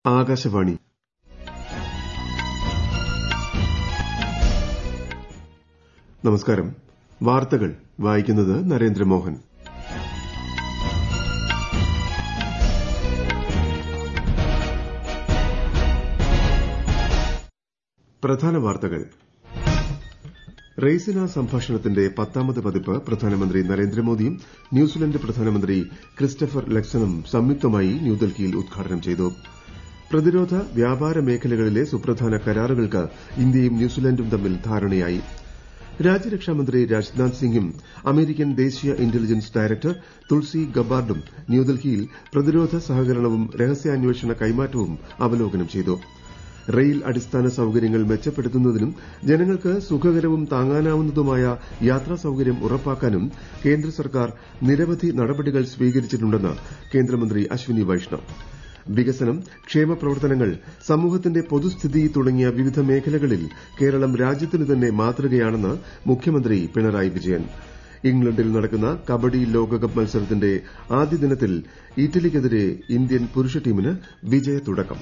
ആകാശവാണി നമസ്കാരം വാർത്തകൾ വായിക്കുന്നത് നരേന്ദ്രമോഹൻ പ്രധാന വാർത്തകൾ റെയ്സിന സംഭാഷണത്തിന്റെ പത്താമത് പതിപ്പ് പ്രധാനമന്ത്രി നരേന്ദ്രമോദിയും ന്യൂസിലന്റ് പ്രധാനമന്ത്രി ക്രിസ്റ്റഫർ ലക്സണും സംയുക്തമായി ന്യൂഡൽഹിയിൽ ഉദ്ഘാടനം ചെയ്തു പ്രതിരോധ വ്യാപാര മേഖലകളിലെ സുപ്രധാന കരാറുകൾക്ക് ഇന്ത്യയും ന്യൂസിലന്റും തമ്മിൽ ധാരണയായി രാജ്യരക്ഷാമന്ത്രി രാജ്നാഥ് സിംഗും അമേരിക്കൻ ദേശീയ ഇന്റലിജൻസ് ഡയറക്ടർ തുൾസി ഗബാർഡും ന്യൂഡൽഹിയിൽ പ്രതിരോധ സഹകരണവും രഹസ്യാന്വേഷണ കൈമാറ്റവും അവലോകനം ചെയ്തു റെയിൽ അടിസ്ഥാന സൌകര്യങ്ങൾ മെച്ചപ്പെടുത്തുന്നതിനും ജനങ്ങൾക്ക് സുഖകരവും താങ്ങാനാവുന്നതുമായ യാത്രാ സൌകര്യം ഉറപ്പാക്കാനും കേന്ദ്ര സർക്കാർ നിരവധി നടപടികൾ സ്വീകരിച്ചിട്ടുണ്ടെന്ന് കേന്ദ്രമന്ത്രി അശ്വിനി വൈഷ്ണവ് വികസനം ക്ഷേമ പ്രവർത്തനങ്ങൾ സമൂഹത്തിന്റെ പൊതുസ്ഥിതി തുടങ്ങിയ വിവിധ മേഖലകളിൽ കേരളം രാജ്യത്തിനു തന്നെ മാതൃകയാണെന്ന് മുഖ്യമന്ത്രി പിണറായി വിജയൻ ഇംഗ്ലണ്ടിൽ നടക്കുന്ന കബഡി ലോകകപ്പ് മത്സരത്തിന്റെ ആദ്യ ദിനത്തിൽ ഇറ്റലിക്കെതിരെ ഇന്ത്യൻ പുരുഷ ടീമിന് വിജയത്തുടക്കം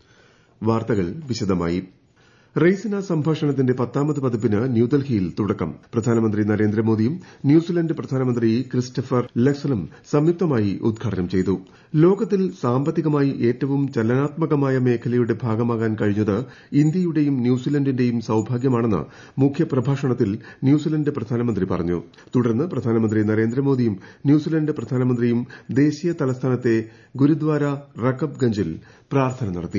വാർത്തകൾ വിശദമായി റെയ്സിന സംഭാഷണത്തിന്റെ പത്താമത് പതിപ്പിന് ന്യൂഡൽഹിയിൽ തുടക്കം പ്രധാനമന്ത്രി നരേന്ദ്രമോദിയും ന്യൂസിലന്റ് പ്രധാനമന്ത്രി ക്രിസ്റ്റഫർ ലക്സണും സംയുക്തമായി ഉദ്ഘാടനം ചെയ്തു ലോകത്തിൽ സാമ്പത്തികമായി ഏറ്റവും ചലനാത്മകമായ മേഖലയുടെ ഭാഗമാകാൻ കഴിഞ്ഞത് ഇന്ത്യയുടെയും ന്യൂസിലന്റിന്റെയും സൌഭാഗ്യമാണെന്ന് മുഖ്യപ്രഭാഷണത്തിൽ ന്യൂസിലന്റ് പ്രധാനമന്ത്രി പറഞ്ഞു തുടർന്ന് പ്രധാനമന്ത്രി നരേന്ദ്രമോദിയും ന്യൂസിലന്റ് പ്രധാനമന്ത്രിയും ദേശീയ തലസ്ഥാനത്തെ ഗുരുദ്വാര റക്കബ്ഗഞ്ചിൽ പ്രാർത്ഥന നടത്തി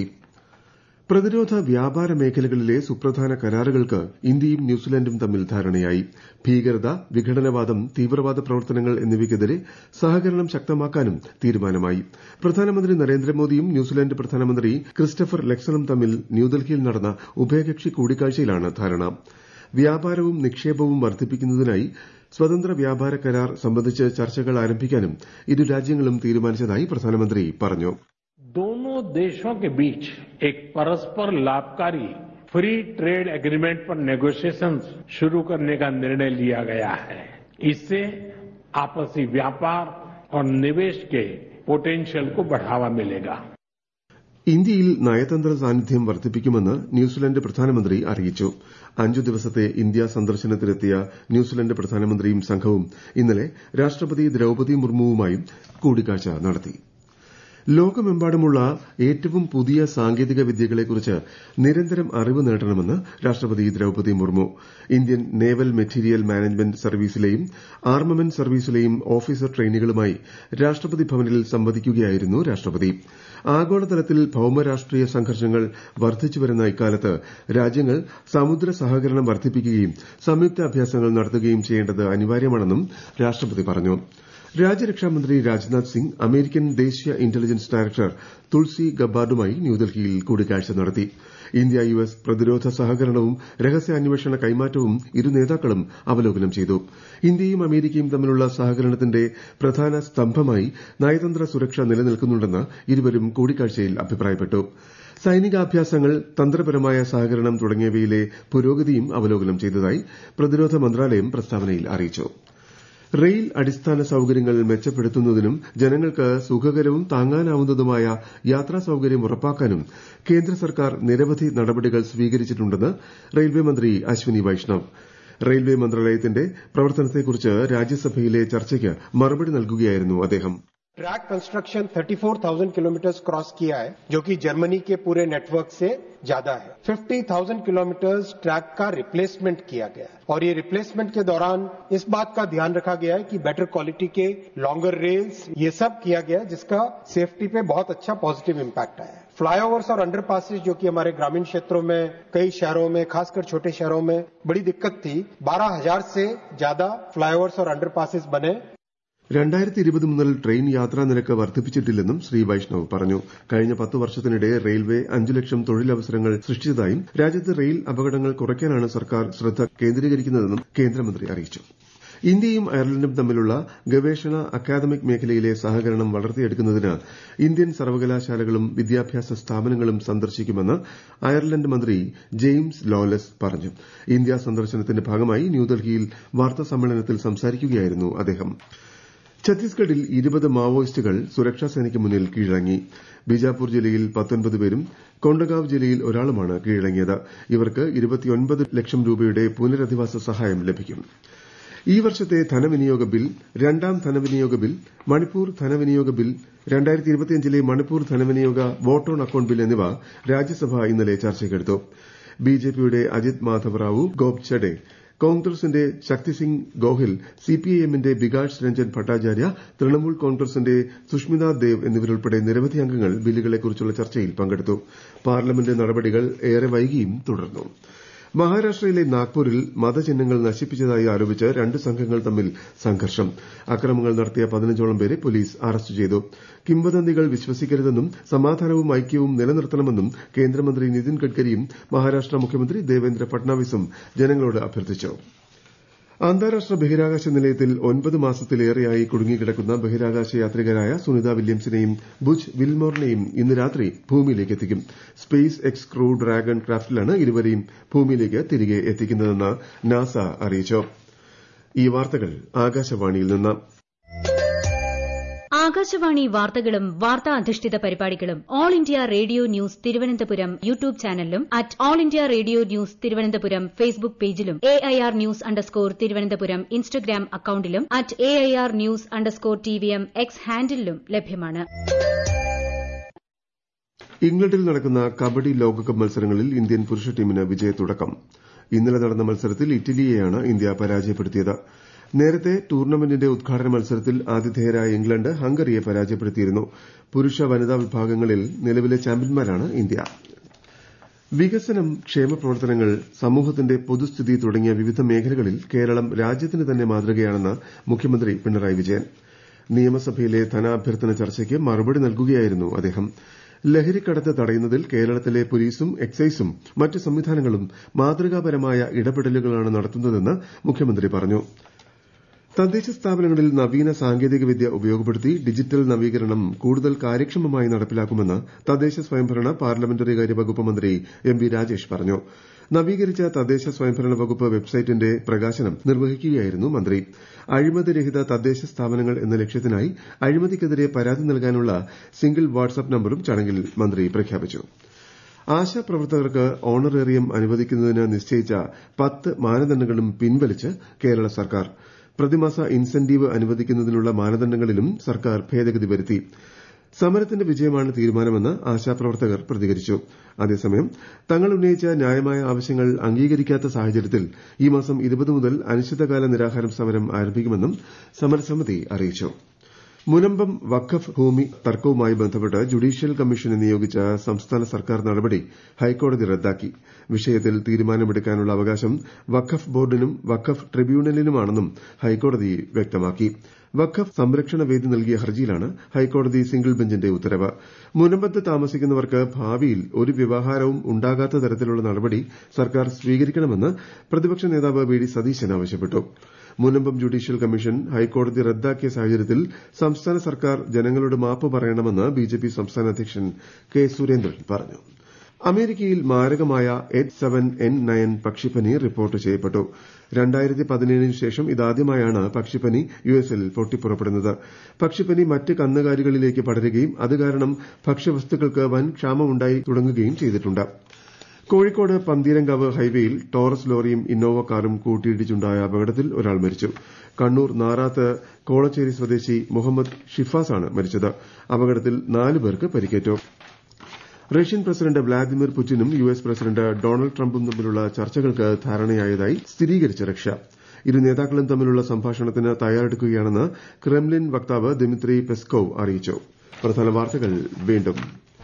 പ്രതിരോധ വ്യാപാര മേഖലകളിലെ സുപ്രധാന കരാറുകൾക്ക് ഇന്ത്യയും ന്യൂസിലന്റും തമ്മിൽ ധാരണയായി ഭീകരത വിഘടനവാദം തീവ്രവാദ പ്രവർത്തനങ്ങൾ എന്നിവയ്ക്കെതിരെ സഹകരണം ശക്തമാക്കാനും തീരുമാനമായി പ്രധാനമന്ത്രി നരേന്ദ്രമോദിയും ന്യൂസിലന്റ് പ്രധാനമന്ത്രി ക്രിസ്റ്റഫർ ലക്സണും തമ്മിൽ ന്യൂഡൽഹിയിൽ നടന്ന ഉഭയകക്ഷി കൂടിക്കാഴ്ചയിലാണ് ധാരണ വ്യാപാരവും നിക്ഷേപവും വർദ്ധിപ്പിക്കുന്നതിനായി സ്വതന്ത്ര വ്യാപാര കരാർ സംബന്ധിച്ച് ചർച്ചകൾ ആരംഭിക്കാനും ഇരു രാജ്യങ്ങളും തീരുമാനിച്ചതായി പ്രധാനമന്ത്രി പറഞ്ഞു दोनों देशों के बीच एक परस्पर लाभकारी फ्री ट्रेड एग्रीमेंट पर नेगोशिएशंस शुरू करने का निर्णय लिया गया है इससे आपसी व्यापार और निवेश के पोटेंशियल को बढ़ावा मिलेगा ഇന്ത്യയിൽ നയതന്ത്ര സാന്നിധ്യം വർദ്ധിപ്പിക്കുമെന്ന് ന്യൂസിലന്റ് പ്രധാനമന്ത്രി അറിയിച്ചു അഞ്ചു ദിവസത്തെ ഇന്ത്യ സന്ദർശനത്തിനെത്തിയ ന്യൂസിലന്റ് പ്രധാനമന്ത്രിയും സംഘവും ഇന്നലെ രാഷ്ട്രപതി ദ്രൌപതി മുർമുവുമായും കൂടിക്കാഴ്ച നടത്തി ലോകമെമ്പാടുമുള്ള ഏറ്റവും പുതിയ സാങ്കേതിക വിദ്യകളെക്കുറിച്ച് നിരന്തരം അറിവ് നേടണമെന്ന് രാഷ്ട്രപതി Droupadi Murmu Indian naval material management സർവീസിലെയും ആർമമെന്റ് സർവീസിലെയും ഓഫീസർ ട്രെയിനികളുമായി രാഷ്ട്രപതി ഭവനിൽ സംവദിക്കുകയായിരുന്നു രാഷ്ട്രപതി ആഗോളതലത്തിൽ ഭൌമരാഷ്ട്രീയ സംഘർഷങ്ങൾ വർദ്ധിച്ചുവരുന്ന ഇക്കാലത്ത് രാജ്യങ്ങൾ സമുദ്ര സഹകരണം വർദ്ധിപ്പിക്കുകയും സംയുക്ത അഭ്യാസങ്ങൾ നടത്തുകയും ചെയ്യേണ്ടത് അനിവാര്യമാണെന്നും രാഷ്ട്രപതി പറഞ്ഞു രാജ്യരക്ഷാമന്ത്രി രാജ്നാഥ് സിംഗ് അമേരിക്കൻ ദേശീയ ഇന്റലിജൻസ് ഡയറക്ടർ തുൾസി ഗബ്ബാർഡുമായി ന്യൂഡൽഹിയിൽ കൂടിക്കാഴ്ച നടത്തി ഇന്ത്യ യു എസ് പ്രതിരോധ സഹകരണവും രഹസ്യാന്വേഷണ കൈമാറ്റവും ഇരു നേതാക്കളും അവലോകനം ചെയ്തു ഇന്ത്യയും അമേരിക്കയും തമ്മിലുള്ള സഹകരണത്തിന്റെ പ്രധാന സ്തംഭമായി നയതന്ത്ര സുരക്ഷ നിലനിൽക്കുന്നുണ്ടെന്ന് ഇരുവരും കൂടിക്കാഴ്ചയിൽ അഭിപ്രായപ്പെട്ടു സൈനികാഭ്യാസങ്ങൾ തന്ത്രപരമായ സഹകരണം തുടങ്ങിയവയിലെ പുരോഗതിയും അവലോകനം ചെയ്തതായി പ്രതിരോധ മന്ത്രാലയം പ്രസ്താവനയിൽ അറിയിച്ചു റെയിൽ അടിസ്ഥാന സൌകര്യങ്ങൾ മെച്ചപ്പെടുത്തുന്നതിനും ജനങ്ങൾക്ക് സുഖകരവും താങ്ങാനാവുന്നതുമായ യാത്രാ സൌകര്യം ഉറപ്പാക്കാനും കേന്ദ്ര സർക്കാർ നിരവധി നടപടികൾ സ്വീകരിച്ചിട്ടുണ്ടെന്ന് റെയിൽവേ മന്ത്രി അശ്വിനി വൈഷ്ണവ് റെയിൽവേ മന്ത്രാലയത്തിന്റെ പ്രവർത്തനത്തെക്കുറിച്ച് രാജ്യസഭയിലെ ചർച്ചയ്ക്ക് മറുപടി നൽകുകയായിരുന്നു അദ്ദേഹം ट्रैक कंस्ट्रक्शन 34,000 किलोमीटर क्रॉस किया है जो कि जर्मनी के पूरे नेटवर्क से ज्यादा है 50,000 किलोमीटर ट्रैक का रिप्लेसमेंट किया गया है और ये रिप्लेसमेंट के दौरान इस बात का ध्यान रखा गया है कि बेटर क्वालिटी के लॉन्गर रेल्स ये सब किया गया है जिसका सेफ्टी पे बहुत अच्छा पॉजिटिव इम्पैक्ट आया है फ्लाईओवर्स और अंडरपासेस जो कि हमारे ग्रामीण क्षेत्रों में कई शहरों में खासकर छोटे शहरों में बड़ी दिक्कत थी बारह हजार से ज्यादा फ्लाईओवर्स और अंडरपासेस बने രണ്ടായിരത്തി ഇരുപത് മുതൽ ട്രെയിൻ യാത്രാ നിരക്ക് വർദ്ധിപ്പിച്ചിട്ടില്ലെന്നും ശ്രീ വൈഷ്ണവ് പറഞ്ഞു കഴിഞ്ഞ പത്ത് വർഷത്തിനിടെ റെയിൽവേ അഞ്ചു ലക്ഷം തൊഴിലവസരങ്ങൾ സൃഷ്ടിച്ചതായും രാജ്യത്ത് റെയിൽ അപകടങ്ങൾ കുറയ്ക്കാനാണ് സർക്കാർ ശ്രദ്ധ കേന്ദ്രീകരിക്കുന്നതെന്നും കേന്ദ്രമന്ത്രി അറിയിച്ചു ഇന്ത്യയും അയർലൻഡും തമ്മിലുള്ള ഗവേഷണ അക്കാദമിക് മേഖലയിലെ സഹകരണം വളർത്തിയെടുക്കുന്നതിന് ഇന്ത്യൻ സർവകലാശാലകളും വിദ്യാഭ്യാസ സ്ഥാപനങ്ങളും സന്ദർശിക്കുമെന്ന് അയർലൻഡ് മന്ത്രി ജെയിംസ് ലോലസ് പറഞ്ഞു ഇന്ത്യ സന്ദർശനത്തിന്റെ ഭാഗമായി ന്യൂഡൽഹിയിൽ വാർത്താസമ്മേളനത്തിൽ സംസാരിക്കുകയായിരുന്നു അദ്ദേഹം ഛത്തീസ്ഗഡിൽ ഇരുപത് മാവോയിസ്റ്റുകൾ സുരക്ഷാസേനയ്ക്ക് മുന്നിൽ കീഴടങ്ങി ബിജാപൂർ ജില്ലയിൽ പത്തൊൻപത് പേരും കൊണ്ടഗാവ് ജില്ലയിൽ ഒരാളുമാണ് കീഴടങ്ങിയത് ഇവർക്ക് ഇരുപത്തിയൊൻപത് ലക്ഷം രൂപയുടെ പുനരധിവാസ സഹായം ലഭിക്കും ഈ വർഷത്തെ ധനവിനിയോഗ ബിൽ രണ്ടാം ധനവിനിയോഗ ബിൽ മണിപ്പൂർ ധനവിനിയോഗ ബിൽ ലെ മണിപ്പൂർ ധനവിനിയോഗ വോട്ട് ഓൺ അക്കൌണ്ട് ബിൽ എന്നിവ രാജ്യസഭ ഇന്നലെ ചർച്ചയ്ക്കെടുത്തു ബിജെപിയുടെ അജിത് മാധവ് റാവു ഗോപ് കോൺഗ്രസിന്റെ ശക്തിസിംഗ് ഗോഹിൽ സിപിഐഎമ്മിന്റെ ബികാഷ് രഞ്ജൻ ഭട്ടാചാര്യ തൃണമൂൽ കോൺഗ്രസിന്റെ സുഷ്മിത ദേവ് എന്നിവരുൾപ്പെടെ നിരവധി അംഗങ്ങൾ ബില്ലുകളെക്കുറിച്ചുള്ള ചർച്ചയിൽ പങ്കെടുത്തു പാർലമെന്റ് നടപടികൾ ഏറെ വൈകിയും തുടർന്നു മഹാരാഷ്ട്രയിലെ നാഗ്പൂരിൽ മതചിഹ്നങ്ങൾ നശിപ്പിച്ചതായി ആരോപിച്ച് രണ്ട് സംഘങ്ങൾ തമ്മിൽ സംഘർഷം അക്രമങ്ങൾ നടത്തിയ പതിനഞ്ചോളം പേരെ പോലീസ് അറസ്റ്റ് ചെയ്തു കിംവദന്തികൾ വിശ്വസിക്കരുതെന്നും സമാധാനവും ഐക്യവും നിലനിർത്തണമെന്നും കേന്ദ്രമന്ത്രി നിതിൻ ഗഡ്കരിയും മഹാരാഷ്ട്ര മുഖ്യമന്ത്രി ദേവേന്ദ്ര ഫട്നാവിസും ജനങ്ങളോട് അഭ്യർത്ഥിച്ചു അന്താരാഷ്ട്ര ബഹിരാകാശ നിലയത്തിൽ ഒൻപത് മാസത്തിലേറെയായി കുടുങ്ങിക്കിടക്കുന്ന ബഹിരാകാശ യാത്രികരായ സുനിത വില്യംസിനെയും ബുച്ച് വിൽമോറിനെയും ഇന്ന് രാത്രി ഭൂമിയിലേക്ക് എത്തിക്കും സ്പേസ് എക്സ് ക്രൂ ഡ്രാഗൺ ക്രാഫ്റ്റിലാണ് ഇരുവരെയും ഭൂമിയിലേക്ക് തിരികെ എത്തിക്കുന്നതെന്ന് നാസ അറിയിച്ചു ഈ വാർത്തകൾ ആകാശവാണിയിൽ നിന്ന് ആകാശവാണി വാർത്തകളും വാർത്താ അധിഷ്ഠിത പരിപാടികളും all India radio news Thiruvananthapuram YouTube ചാനലിലും at all India radio news Thiruvananthapuram Facebook പേജിലും A I R news underscore Thiruvananthapuram Instagram അക്കൌണ്ടിലും at A I R news underscore T V M X ഹാൻഡിലും ലഭ്യമാണ് ഇംഗ്ലണ്ടിൽ നടക്കുന്ന കബഡി ലോകകപ്പ് മത്സരങ്ങളിൽ ഇന്ത്യൻ പുരുഷ ടീമിന് വിജയത്തുടക്കം ഇന്നലെ നടന്ന മത്സരത്തിൽ ഇറ്റലിയെയാണ് ഇന്ത്യ പരാജയപ്പെടുത്തിയത് നേരത്തെ ടൂർണമെന്റിന്റെ ഉദ്ഘാടന മത്സരത്തിൽ ആതിഥേയരായ ഇംഗ്ലണ്ട് ഹംഗറിയെ പരാജയപ്പെടുത്തിയിരുന്നു പുരുഷ വനിതാ വിഭാഗങ്ങളിൽ നിലവിലെ ചാമ്പ്യന്മാരാണ് ഇന്ത്യ വികസനം ക്ഷേമപ്രവർത്തനങ്ങൾ സമൂഹത്തിന്റെ പൊതുസ്ഥിതി തുടങ്ങിയ വിവിധ മേഖലകളിൽ കേരളം രാജ്യത്തിന് തന്നെ മാതൃകയാണെന്ന് മുഖ്യമന്ത്രി പിണറായി വിജയൻ നിയമസഭയിലെ ധനാഭ്യർത്ഥന ചർച്ചയ്ക്ക് മറുപടി നൽകുകയായിരുന്നു അദ്ദേഹം ലഹരിക്കടത്ത് തടയുന്നതിൽ കേരളത്തിലെ പോലീസും എക്സൈസും മറ്റ് സംവിധാനങ്ങളും മാതൃകാപരമായ ഇടപെടലുകളാണ് നടത്തുന്നതെന്ന് മുഖ്യമന്ത്രി പറഞ്ഞു തദ്ദേശ സ്ഥാപനങ്ങളിൽ നവീന സാങ്കേതികവിദ്യ ഉപയോഗപ്പെടുത്തി ഡിജിറ്റൽ നവീകരണം കൂടുതൽ കാര്യക്ഷമമായി നടപ്പിലാക്കുമെന്ന് തദ്ദേശ സ്വയംഭരണ പാർലമെന്ററി കാര്യ വകുപ്പ് മന്ത്രി എം വി രാജേഷ് പറഞ്ഞു നവീകരിച്ച തദ്ദേശ സ്വയംഭരണ വകുപ്പ് വെബ്സൈറ്റിന്റെ പ്രകാശനം നിർവഹിക്കുകയായിരുന്നു മന്ത്രി അഴിമതിരഹിത തദ്ദേശ സ്ഥാപനങ്ങൾ എന്ന ലക്ഷ്യത്തിനായി അഴിമതിക്കെതിരെ പരാതി നൽകാനുള്ള സിംഗിൾ വാട്സ്ആപ്പ് നമ്പറും ചടങ്ങിൽ മന്ത്രി പ്രഖ്യാപിച്ചു ആശാപ്രവർത്തകർക്ക് ഓണറേറിയം അനുവദിക്കുന്നതിന് നിശ്ചയിച്ച പത്ത് മാനദണ്ഡങ്ങളും പിൻവലിച്ച് കേരള സർക്കാർ പ്രതിമാസ ഇൻസെന്റീവ് അനുവദിക്കുന്നതിനുള്ള മാനദണ്ഡങ്ങളിലും സർക്കാർ ഭേദഗതി വരുത്തി സമരത്തിന്റെ വിജയമാണ് തീരുമാനമെന്ന് ആശാപ്രവർത്തകർ പ്രതികരിച്ചു അതേസമയം തങ്ങൾ ഉന്നയിച്ച ന്യായമായ ആവശ്യങ്ങൾ അംഗീകരിക്കാത്ത സാഹചര്യത്തിൽ ഈ മാസം ഇരുപത് മുതൽ അനിശ്ചിതകാല നിരാഹാരം സമരം ആരംഭിക്കുമെന്നും സമരസമിതി അറിയിച്ചു മുനമ്പം വഖഫ് ഭൂമി തർക്കവുമായി ബന്ധപ്പെട്ട് ജുഡീഷ്യൽ കമ്മീഷനെ നിയോഗിച്ച സംസ്ഥാന സർക്കാർ നടപടി ഹൈക്കോടതി റദ്ദാക്കി വിഷയത്തിൽ തീരുമാനമെടുക്കാനുള്ള അവകാശം വഖഫ് ബോർഡിനും വഖഫ് ട്രിബ്യൂണലിനുമാണെന്നും ഹൈക്കോടതി വ്യക്തമാക്കി വഖഫ് സംരക്ഷണ വേദി നൽകിയ ഹർജിയിലാണ് ഹൈക്കോടതി സിംഗിൾ ബെഞ്ചിന്റെ ഉത്തരവ് മുനമ്പത്ത് താമസിക്കുന്നവർക്ക് ഭാവിയിൽ ഒരു വ്യവഹാരവും ഉണ്ടാകാത്ത തരത്തിലുള്ള നടപടി സർക്കാർ സ്വീകരിക്കണമെന്ന് പ്രതിപക്ഷ നേതാവ് വി ഡി സതീശൻ ആവശ്യപ്പെട്ടു മുനമ്പം ജുഡീഷ്യൽ കമ്മീഷൻ ഹൈക്കോടതി റദ്ദാക്കിയ സാഹചര്യത്തിൽ സംസ്ഥാന സർക്കാർ ജനങ്ങളോട് മാപ്പ് പറയണമെന്ന് ബിജെപി സംസ്ഥാന അധ്യക്ഷൻ കെ സുരേന്ദ്രൻ പറഞ്ഞു അമേരിക്കയിൽ മാരകമായ എച്ച് സെവൻ എൻ നയൻ പക്ഷിപ്പനി റിപ്പോർട്ട് ചെയ്യപ്പെട്ടു രണ്ടായിരത്തി പതിനേഴിന് ശേഷം ഇതാദ്യമായാണ് പക്ഷിപ്പനി യുഎസിൽ പൊട്ടിപ്പുറപ്പെടുന്നത് പക്ഷിപ്പനി മറ്റ് കന്നുകാലികളിലേക്ക് പടരുകയും അത് കാരണം ഭക്ഷ്യവസ്തുക്കൾക്ക് വൻ ക്ഷാമമുണ്ടായി തുടങ്ങുകയും ചെയ്തിട്ടുണ്ട് കോഴിക്കോട് പന്തീരങ്കാവ് ഹൈവേയിൽ ടോറസ് ലോറിയും ഇന്നോവ കാറും കൂട്ടിയിടിച്ചുണ്ടായ അപകടത്തിൽ ഒരാൾ മരിച്ചു കണ്ണൂർ നാറാത്ത് കോളച്ചേരി സ്വദേശി മുഹമ്മദ് ഷിഫാസാണ് മരിച്ചത് അപകടത്തിൽ നാല് പേർക്ക് പരിക്കേറ്റു റഷ്യൻ പ്രസിഡന്റ് വ്ളാദിമിർ പുടിനും യു എസ് പ്രസിഡന്റ് ഡൊണാൾഡ് ട്രംപും തമ്മിലുള്ള ചർച്ചകൾക്ക് ധാരണയായതായി സ്ഥിരീകരിച്ച റഷ്യ ഇരു നേതാക്കളും തമ്മിലുള്ള സംഭാഷണത്തിന് തയ്യാറെടുക്കുകയാണെന്ന് ക്രെംലിൻ വക്താവ് ദിമിത്രി പെസ്കോവ് അറിയിച്ചു പ്രധാന വാർത്തകൾ വീണ്ടും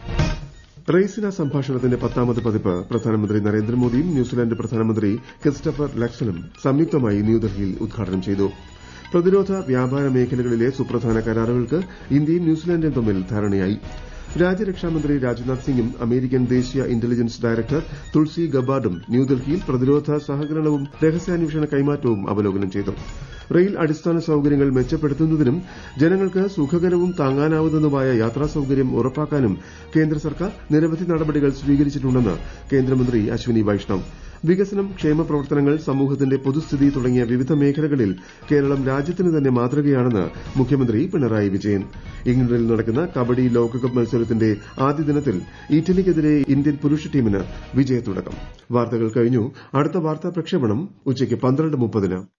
റെയ്സിന സംഭാഷണത്തിന്റെ പത്താമത് പതിപ്പ് പ്രധാനമന്ത്രി നരേന്ദ്രമോദിയും ന്യൂസിലാന്റ് പ്രധാനമന്ത്രി ക്രിസ്റ്റഫർ ലക്സണും സംയുക്തമായി ന്യൂഡൽഹിയിൽ ഉദ്ഘാടനം ചെയ്തു പ്രതിരോധ വ്യാപാര മേഖലകളിലെ സുപ്രധാന കരാറുകൾക്ക് ഇന്ത്യയും ന്യൂസിലാന്റും തമ്മിൽ ധാരണയായി രാജ്യരക്ഷാമന്ത്രി രാജ്നാഥ് സിംഗും അമേരിക്കൻ ദേശീയ ഇന്റലിജൻസ് ഡയറക്ടർ തുൾസി ഗബാർഡും ന്യൂഡൽഹിയിൽ പ്രതിരോധ സഹകരണവും രഹസ്യാന്വേഷണ കൈമാറ്റവും അവലോകനം ചെയ്തു റെയിൽ അടിസ്ഥാന സൌകര്യങ്ങൾ മെച്ചപ്പെടുത്തുന്നതിനും ജനങ്ങൾക്ക് സുഖകരവും താങ്ങാനാവുന്നതുമായ യാത്രാ സൌകര്യം ഉറപ്പാക്കാനും കേന്ദ്ര സർക്കാർ നിരവധി നടപടികൾ സ്വീകരിച്ചിട്ടുണ്ടെന്ന് കേന്ദ്രമന്ത്രി അശ്വിനി വൈഷ്ണവ് വികസനം ക്ഷേമ പ്രവർത്തനങ്ങൾ സമൂഹത്തിന്റെ പൊതുസ്ഥിതി തുടങ്ങിയ വിവിധ മേഖലകളിൽ കേരളം രാജ്യത്തിന് തന്നെ മാതൃകയാണെന്ന് മുഖ്യമന്ത്രി പിണറായി വിജയൻ ഇംഗ്ലണ്ടിൽ നടക്കുന്ന കബഡി ലോകകപ്പ് മത്സരത്തിന്റെ ആദ്യ ദിനത്തിൽ ഇറ്റലിക്കെതിരെ ഇന്ത്യൻ പുരുഷ ടീമിന് വിജയത്തുടക്കം വാർത്തകൾ കഴിഞ്ഞു അടുത്ത വാർത്താ പ്രക്ഷേപണം ഉച്ചയ്ക്ക് പന്ത്രണ്ട് മുപ്പതിന്